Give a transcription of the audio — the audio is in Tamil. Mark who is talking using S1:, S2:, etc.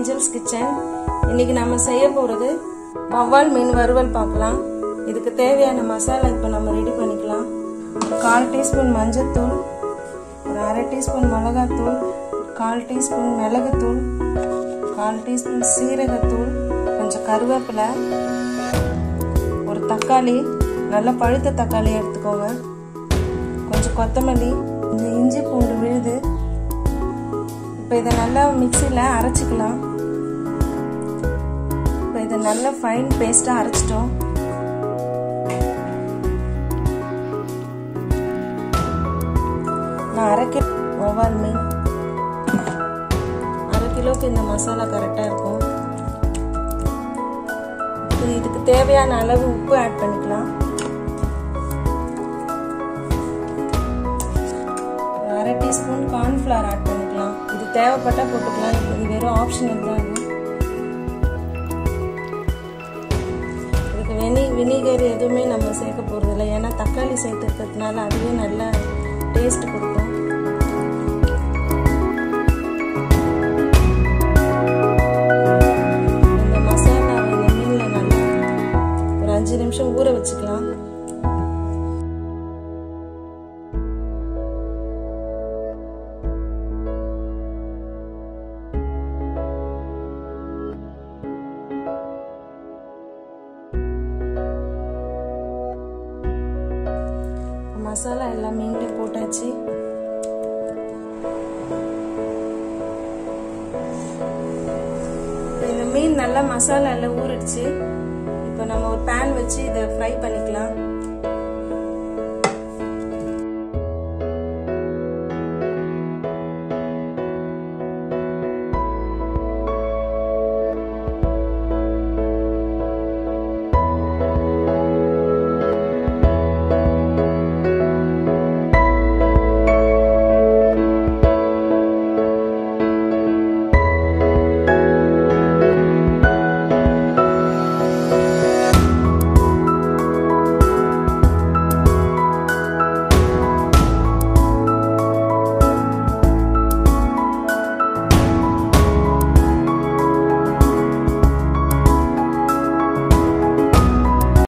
S1: ஏஞ்சல்ஸ் கிச்சன் இன்னைக்கு நம்ம செய்ய போறது வவ்வால் மீன் வறுவல் பார்க்கலாம் இதுக்கு தேவையான மசாலா இப்போ நம்ம ரெடி பண்ணிக்கலாம் கால் டீஸ்பூன் மஞ்சத்தூள் ஒரு அரை டீஸ்பூன் மிளகாத்தூள் கால் டீஸ்பூன் மிளகுத்தூள் கால் டீஸ்பூன் சீரகத்தூள் கொஞ்சம் கருவேப்பிலை ஒரு தக்காளி நல்ல பழுத்த தக்காளி எடுத்துக்கோங்க கொஞ்சம் கொத்தமல்லி கொஞ்சம் இஞ்சி பூண்டு விழுது இப்போ இதை நல்லா மிக்சியில் அரைச்சிக்கலாம் இப்போ இதை நல்லா ஃபைன் பேஸ்ட்டாக அரைச்சிட்டோம் நான் அரை கிலோ ஒவ்வால் மீன் அரை கிலோக்கு இந்த மசாலா கரெக்டாக இருக்கும் இதுக்கு தேவையான அளவு உப்பு ஆட் பண்ணிக்கலாம் அரை டீஸ்பூன் கார்ன்ஃப்ளவர் ஆட் பண்ணிக்கலாம் இது தேவைப்பட்டால் போட்டுக்கலாம் இது வெறும் ஆப்ஷனல் தான் இது இதுக்கு வெனி வினிகர் எதுவுமே நம்ம சேர்க்க போகிறதில்ல ஏன்னா தக்காளி சேர்த்துக்கிறதுனால அதுவே நல்ல டேஸ்ட் கொடுக்கும் இந்த மசாலாவை இந்த மீனில் நல்லா ஒரு அஞ்சு நிமிஷம் ஊற வச்சுக்கலாம் மசாலா எல்லாம் மீன்லேயும் போட்டாச்சு இந்த மீன் நல்லா மசாலா எல்லாம் ஊறிடுச்சு இப்போ நம்ம ஒரு பேன் வச்சு இதை ஃப்ரை பண்ணிக்கலாம்